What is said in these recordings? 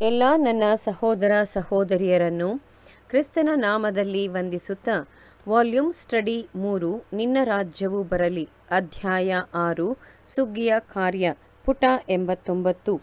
ಎಲ್ಲ ನನ್ನ ಸಹೋದರ ಸಹೋದರಿಯರನ್ನು ಕ್ರಿಸ್ತನ ನಾಮದಲ್ಲಿ ವಂದಿಸುತ್ತಾ ವಾಲ್ಯೂಮ್ ಸ್ಟಡಿ ಮೂರು ನಿನ್ನ ರಾಜ್ಯವು ಬರಲಿ ಅಧ್ಯಾಯ ಆರು ಸುಗ್ಗಿಯ ಕಾರ್ಯ ಪುಟ ಎಂಬತ್ತೊಂಬತ್ತು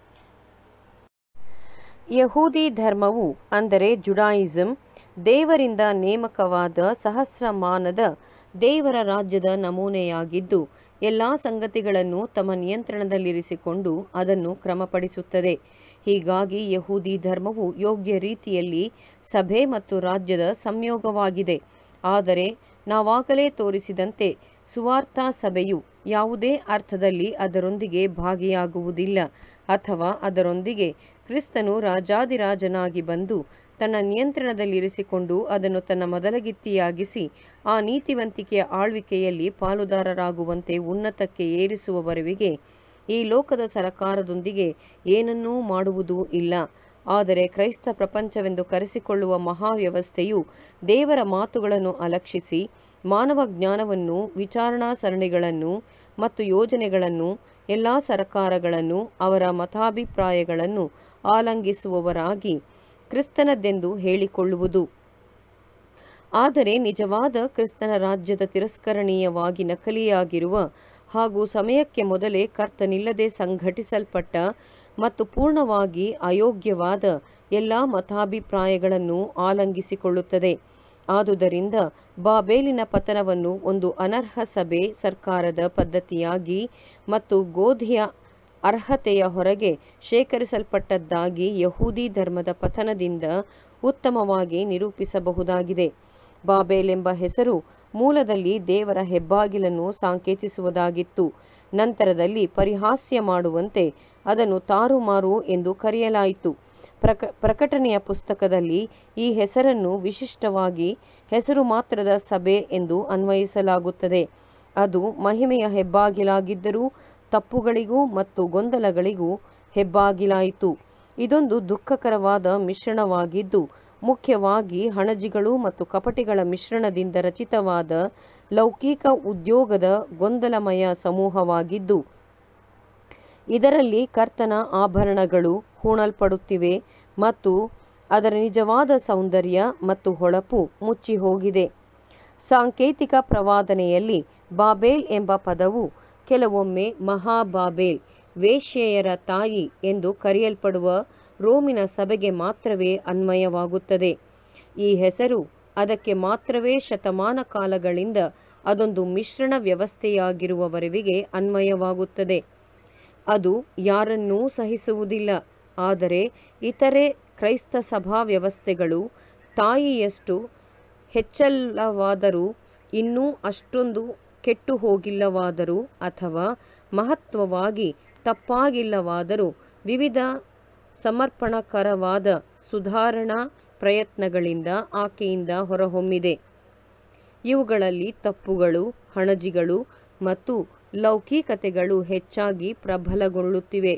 ಯಹೂದಿ ಧರ್ಮವು ಅಂದರೆ ಜುಡಾಯಿಸಂ ದೇವರಿಂದ ನೇಮಕವಾದ ಸಹಸ್ರಮಾನದ ದೇವರ ರಾಜ್ಯದ ನಮೂನೆಯಾಗಿದ್ದು ಎಲ್ಲ ಸಂಗತಿಗಳನ್ನು ತಮ್ಮ ನಿಯಂತ್ರಣದಲ್ಲಿರಿಸಿಕೊಂಡು ಅದನ್ನು ಕ್ರಮಪಡಿಸುತ್ತದೆ ಹೀಗಾಗಿ ಯಹೂದಿ ಧರ್ಮವು ಯೋಗ್ಯ ರೀತಿಯಲ್ಲಿ ಸಭೆ ಮತ್ತು ರಾಜ್ಯದ ಸಂಯೋಗವಾಗಿದೆ ಆದರೆ ನಾವಾಗಲೇ ತೋರಿಸಿದಂತೆ ಸುವಾರ್ಥ ಸಭೆಯು ಯಾವುದೇ ಅರ್ಥದಲ್ಲಿ ಅದರೊಂದಿಗೆ ಭಾಗಿಯಾಗುವುದಿಲ್ಲ ಅಥವಾ ಅದರೊಂದಿಗೆ ಕ್ರಿಸ್ತನು ರಾಜಾದಿರಾಜನಾಗಿ ಬಂದು ತನ್ನ ನಿಯಂತ್ರಣದಲ್ಲಿರಿಸಿಕೊಂಡು ಅದನ್ನು ತನ್ನ ಮೊದಲಗಿತ್ತಿಯಾಗಿಸಿ ಆ ನೀತಿವಂತಿಕೆಯ ಆಳ್ವಿಕೆಯಲ್ಲಿ ಪಾಲುದಾರರಾಗುವಂತೆ ಉನ್ನತಕ್ಕೆ ಏರಿಸುವವರೆವಿಗೆ ಈ ಲೋಕದ ಸರಕಾರದೊಂದಿಗೆ ಏನನ್ನೂ ಮಾಡುವುದೂ ಇಲ್ಲ ಆದರೆ ಕ್ರೈಸ್ತ ಪ್ರಪಂಚವೆಂದು ಕರೆಸಿಕೊಳ್ಳುವ ಮಹಾವ್ಯವಸ್ಥೆಯು ದೇವರ ಮಾತುಗಳನ್ನು ಅಲಕ್ಷಿಸಿ ಮಾನವ ಜ್ಞಾನವನ್ನು ವಿಚಾರಣಾ ಸರಣಿಗಳನ್ನು ಮತ್ತು ಯೋಜನೆಗಳನ್ನು ಎಲ್ಲ ಸರಕಾರಗಳನ್ನು ಅವರ ಮತಾಭಿಪ್ರಾಯಗಳನ್ನು ಆಲಂಘಿಸುವವರಾಗಿ ಕ್ರಿಸ್ತನದ್ದೆಂದು ಹೇಳಿಕೊಳ್ಳುವುದು ಆದರೆ ನಿಜವಾದ ಕ್ರಿಸ್ತನ ರಾಜ್ಯದ ತಿರಸ್ಕರಣೀಯವಾಗಿ ನಕಲಿಯಾಗಿರುವ ಹಾಗೂ ಸಮಯಕ್ಕೆ ಮೊದಲೇ ಕರ್ತನಿಲ್ಲದೆ ಸಂಘಟಿಸಲ್ಪಟ್ಟ ಮತ್ತು ಪೂರ್ಣವಾಗಿ ಅಯೋಗ್ಯವಾದ ಎಲ್ಲ ಮತಾಭಿಪ್ರಾಯಗಳನ್ನು ಆಲಂಘಿಸಿಕೊಳ್ಳುತ್ತದೆ ಆದುದರಿಂದ ಬಾಬೇಲಿನ ಪತನವನ್ನು ಒಂದು ಅನರ್ಹ ಸಭೆ ಸರ್ಕಾರದ ಪದ್ಧತಿಯಾಗಿ ಮತ್ತು ಗೋಧಿಯ ಅರ್ಹತೆಯ ಹೊರಗೆ ಶೇಖರಿಸಲ್ಪಟ್ಟದ್ದಾಗಿ ಯಹೂದಿ ಧರ್ಮದ ಪತನದಿಂದ ಉತ್ತಮವಾಗಿ ನಿರೂಪಿಸಬಹುದಾಗಿದೆ ಬಾಬೇಲ್ ಎಂಬ ಹೆಸರು ಮೂಲದಲ್ಲಿ ದೇವರ ಹೆಬ್ಬಾಗಿಲನ್ನು ಸಾಂಕೇತಿಸುವುದಾಗಿತ್ತು ನಂತರದಲ್ಲಿ ಪರಿಹಾಸ್ಯ ಮಾಡುವಂತೆ ಅದನ್ನು ತಾರುಮಾರು ಎಂದು ಕರೆಯಲಾಯಿತು ಪ್ರಕ ಪ್ರಕಟಣೆಯ ಪುಸ್ತಕದಲ್ಲಿ ಈ ಹೆಸರನ್ನು ವಿಶಿಷ್ಟವಾಗಿ ಹೆಸರು ಮಾತ್ರದ ಸಭೆ ಎಂದು ಅನ್ವಯಿಸಲಾಗುತ್ತದೆ ಅದು ಮಹಿಮೆಯ ಹೆಬ್ಬಾಗಿಲಾಗಿದ್ದರೂ ತಪ್ಪುಗಳಿಗೂ ಮತ್ತು ಗೊಂದಲಗಳಿಗೂ ಹೆಬ್ಬಾಗಿಲಾಯಿತು ಇದೊಂದು ದುಃಖಕರವಾದ ಮಿಶ್ರಣವಾಗಿದ್ದು ಮುಖ್ಯವಾಗಿ ಹಣಜಿಗಳು ಮತ್ತು ಕಪಟಿಗಳ ಮಿಶ್ರಣದಿಂದ ರಚಿತವಾದ ಲೌಕಿಕ ಉದ್ಯೋಗದ ಗೊಂದಲಮಯ ಸಮೂಹವಾಗಿದ್ದು ಇದರಲ್ಲಿ ಕರ್ತನ ಆಭರಣಗಳು ಹೂಣಲ್ಪಡುತ್ತಿವೆ ಮತ್ತು ಅದರ ನಿಜವಾದ ಸೌಂದರ್ಯ ಮತ್ತು ಹೊಳಪು ಮುಚ್ಚಿ ಹೋಗಿದೆ ಸಾಂಕೇತಿಕ ಪ್ರವಾದನೆಯಲ್ಲಿ ಬಾಬೇಲ್ ಎಂಬ ಪದವು ಕೆಲವೊಮ್ಮೆ ಮಹಾಬಾಬೇಲ್ ವೇಶ್ಯೆಯರ ತಾಯಿ ಎಂದು ಕರೆಯಲ್ಪಡುವ ರೋಮಿನ ಸಭೆಗೆ ಮಾತ್ರವೇ ಅನ್ವಯವಾಗುತ್ತದೆ ಈ ಹೆಸರು ಅದಕ್ಕೆ ಮಾತ್ರವೇ ಶತಮಾನ ಕಾಲಗಳಿಂದ ಅದೊಂದು ಮಿಶ್ರಣ ವ್ಯವಸ್ಥೆಯಾಗಿರುವವರೆವಿಗೆ ಅನ್ವಯವಾಗುತ್ತದೆ ಅದು ಯಾರನ್ನೂ ಸಹಿಸುವುದಿಲ್ಲ ಆದರೆ ಇತರೆ ಕ್ರೈಸ್ತ ಸಭಾ ವ್ಯವಸ್ಥೆಗಳು ತಾಯಿಯಷ್ಟು ಹೆಚ್ಚಲ್ಲವಾದರೂ ಇನ್ನೂ ಅಷ್ಟೊಂದು ಕೆಟ್ಟು ಹೋಗಿಲ್ಲವಾದರೂ ಅಥವಾ ಮಹತ್ವವಾಗಿ ತಪ್ಪಾಗಿಲ್ಲವಾದರೂ ವಿವಿಧ ಸಮರ್ಪಣಕರವಾದ ಸುಧಾರಣಾ ಪ್ರಯತ್ನಗಳಿಂದ ಆಕೆಯಿಂದ ಹೊರಹೊಮ್ಮಿದೆ ಇವುಗಳಲ್ಲಿ ತಪ್ಪುಗಳು ಹಣಜಿಗಳು ಮತ್ತು ಲೌಕಿಕತೆಗಳು ಹೆಚ್ಚಾಗಿ ಪ್ರಬಲಗೊಳ್ಳುತ್ತಿವೆ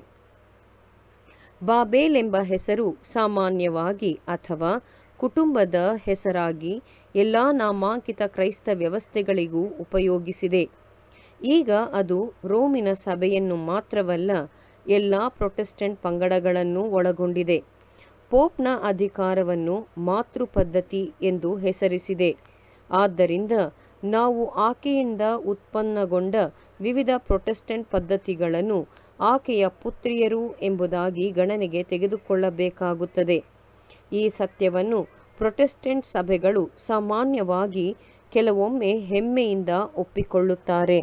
ಬಾಬೇಲ್ ಎಂಬ ಹೆಸರು ಸಾಮಾನ್ಯವಾಗಿ ಅಥವಾ ಕುಟುಂಬದ ಹೆಸರಾಗಿ ಎಲ್ಲ ನಾಮಾಂಕಿತ ಕ್ರೈಸ್ತ ವ್ಯವಸ್ಥೆಗಳಿಗೂ ಉಪಯೋಗಿಸಿದೆ ಈಗ ಅದು ರೋಮಿನ ಸಭೆಯನ್ನು ಮಾತ್ರವಲ್ಲ ಎಲ್ಲ ಪ್ರೊಟೆಸ್ಟೆಂಟ್ ಪಂಗಡಗಳನ್ನು ಒಳಗೊಂಡಿದೆ ಪೋಪ್ನ ಅಧಿಕಾರವನ್ನು ಮಾತೃ ಪದ್ಧತಿ ಎಂದು ಹೆಸರಿಸಿದೆ ಆದ್ದರಿಂದ ನಾವು ಆಕೆಯಿಂದ ಉತ್ಪನ್ನಗೊಂಡ ವಿವಿಧ ಪ್ರೊಟೆಸ್ಟೆಂಟ್ ಪದ್ಧತಿಗಳನ್ನು ಆಕೆಯ ಪುತ್ರಿಯರು ಎಂಬುದಾಗಿ ಗಣನೆಗೆ ತೆಗೆದುಕೊಳ್ಳಬೇಕಾಗುತ್ತದೆ ಈ ಸತ್ಯವನ್ನು ಪ್ರೊಟೆಸ್ಟೆಂಟ್ ಸಭೆಗಳು ಸಾಮಾನ್ಯವಾಗಿ ಕೆಲವೊಮ್ಮೆ ಹೆಮ್ಮೆಯಿಂದ ಒಪ್ಪಿಕೊಳ್ಳುತ್ತಾರೆ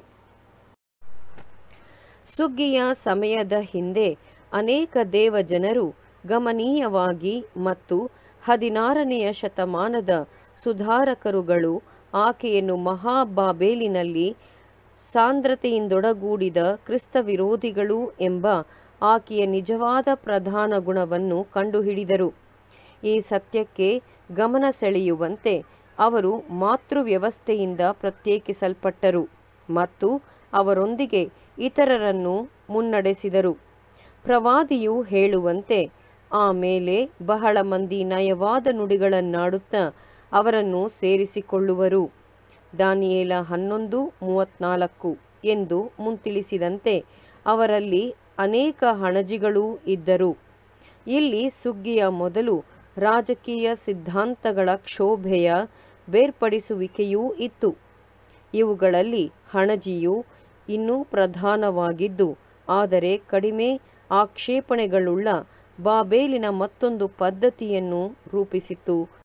ಸುಗ್ಗಿಯ ಸಮಯದ ಹಿಂದೆ ಅನೇಕ ದೇವಜನರು ಗಮನೀಯವಾಗಿ ಮತ್ತು ಹದಿನಾರನೆಯ ಶತಮಾನದ ಸುಧಾರಕರುಗಳು ಆಕೆಯನ್ನು ಮಹಾಬಾಬೇಲಿನಲ್ಲಿ ಸಾಂದ್ರತೆಯಿಂದೊಡಗೂಡಿದ ಕ್ರಿಸ್ತ ವಿರೋಧಿಗಳು ಎಂಬ ಆಕೆಯ ನಿಜವಾದ ಪ್ರಧಾನ ಗುಣವನ್ನು ಕಂಡುಹಿಡಿದರು ಈ ಸತ್ಯಕ್ಕೆ ಗಮನ ಸೆಳೆಯುವಂತೆ ಅವರು ಮಾತೃ ವ್ಯವಸ್ಥೆಯಿಂದ ಪ್ರತ್ಯೇಕಿಸಲ್ಪಟ್ಟರು ಮತ್ತು ಅವರೊಂದಿಗೆ ಇತರರನ್ನು ಮುನ್ನಡೆಸಿದರು ಪ್ರವಾದಿಯು ಹೇಳುವಂತೆ ಆಮೇಲೆ ಬಹಳ ಮಂದಿ ನಯವಾದ ನುಡಿಗಳನ್ನಾಡುತ್ತಾ ಅವರನ್ನು ಸೇರಿಸಿಕೊಳ್ಳುವರು ದಾನಿಯೇಲ ಹನ್ನೊಂದು ಮೂವತ್ನಾಲ್ಕು ಎಂದು ಮುಂತಿಳಿಸಿದಂತೆ ಅವರಲ್ಲಿ ಅನೇಕ ಹಣಜಿಗಳೂ ಇದ್ದರು ಇಲ್ಲಿ ಸುಗ್ಗಿಯ ಮೊದಲು ರಾಜಕೀಯ ಸಿದ್ಧಾಂತಗಳ ಕ್ಷೋಭೆಯ ಬೇರ್ಪಡಿಸುವಿಕೆಯೂ ಇತ್ತು ಇವುಗಳಲ್ಲಿ ಹಣಜಿಯು ಇನ್ನೂ ಪ್ರಧಾನವಾಗಿದ್ದು ಆದರೆ ಕಡಿಮೆ ಆಕ್ಷೇಪಣೆಗಳುಳ್ಳ ಬಾಬೇಲಿನ ಮತ್ತೊಂದು ಪದ್ಧತಿಯನ್ನು ರೂಪಿಸಿತು